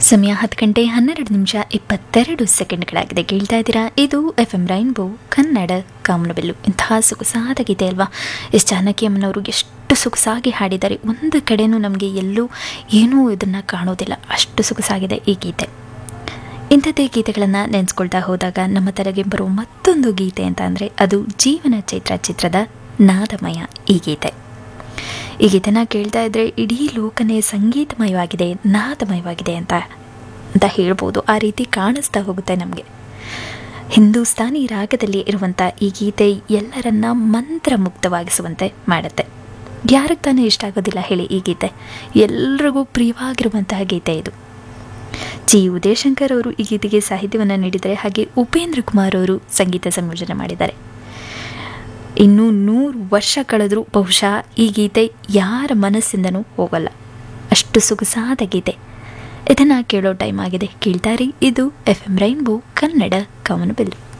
ಸಮಯ ಹತ್ತು ಗಂಟೆ ಹನ್ನೆರಡು ನಿಮಿಷ ಇಪ್ಪತ್ತೆರಡು ಸೆಕೆಂಡ್ಗಳಾಗಿದೆ ಕೇಳ್ತಾ ಇದ್ದೀರಾ ಇದು ಎಫ್ ಎಂ ರೈನ್ಬೋ ಕನ್ನಡ ಕಾಮನಬಿಲ್ಲು ಇಂತಹ ಸೊಗಸಾದ ಗೀತೆ ಅಲ್ವಾ ಎಸ್ ಜಾನಕಿ ಅಮ್ಮನವರು ಎಷ್ಟು ಸೊಗಸಾಗಿ ಹಾಡಿದ್ದಾರೆ ಒಂದು ಕಡೆನೂ ನಮಗೆ ಎಲ್ಲೂ ಏನೂ ಇದನ್ನು ಕಾಣೋದಿಲ್ಲ ಅಷ್ಟು ಸೊಗಸಾಗಿದೆ ಈ ಗೀತೆ ಇಂಥದ್ದೇ ಗೀತೆಗಳನ್ನು ನೆನೆಸ್ಕೊಳ್ತಾ ಹೋದಾಗ ನಮ್ಮ ತಲೆಗೆ ಬರುವ ಮತ್ತೊಂದು ಗೀತೆ ಅಂತ ಅಂದರೆ ಅದು ಜೀವನ ಚೈತ್ರ ಚಿತ್ರದ ನಾದಮಯ ಈ ಗೀತೆ ಈ ಗೀತೆನ ಕೇಳ್ತಾ ಇದ್ರೆ ಇಡೀ ಲೋಕನೇ ಸಂಗೀತಮಯವಾಗಿದೆ ನಾದಮಯವಾಗಿದೆ ಅಂತ ಅಂತ ಹೇಳ್ಬೋದು ಆ ರೀತಿ ಕಾಣಿಸ್ತಾ ಹೋಗುತ್ತೆ ನಮಗೆ ಹಿಂದೂಸ್ತಾನಿ ರಾಗದಲ್ಲಿ ಇರುವಂಥ ಈ ಗೀತೆ ಎಲ್ಲರನ್ನ ಮಂತ್ರಮುಗ್ಧವಾಗಿಸುವಂತೆ ಮಾಡುತ್ತೆ ಯಾರಿಗೆ ತಾನೇ ಇಷ್ಟ ಆಗೋದಿಲ್ಲ ಹೇಳಿ ಈ ಗೀತೆ ಎಲ್ರಿಗೂ ಪ್ರಿಯವಾಗಿರುವಂತಹ ಗೀತೆ ಇದು ಜಿ ಉದಯಶಂಕರ್ ಅವರು ಈ ಗೀತೆಗೆ ಸಾಹಿತ್ಯವನ್ನು ನೀಡಿದ್ದಾರೆ ಹಾಗೆ ಉಪೇಂದ್ರ ಕುಮಾರ್ ಅವರು ಸಂಗೀತ ಸಂಯೋಜನೆ ಮಾಡಿದ್ದಾರೆ ಇನ್ನು ನೂರು ವರ್ಷ ಕಳೆದರೂ ಬಹುಶಃ ಈ ಗೀತೆ ಯಾರ ಮನಸ್ಸಿಂದನೂ ಹೋಗಲ್ಲ ಅಷ್ಟು ಸೊಗಸಾದ ಗೀತೆ ಇದನ್ನು ಕೇಳೋ ಟೈಮ್ ಆಗಿದೆ ಕೇಳ್ತಾರೆ ಇದು ಎಫ್ ಎಂ ರೈನ್ಬೋ ಕನ್ನಡ ಕವನಬಿಲ್ಲು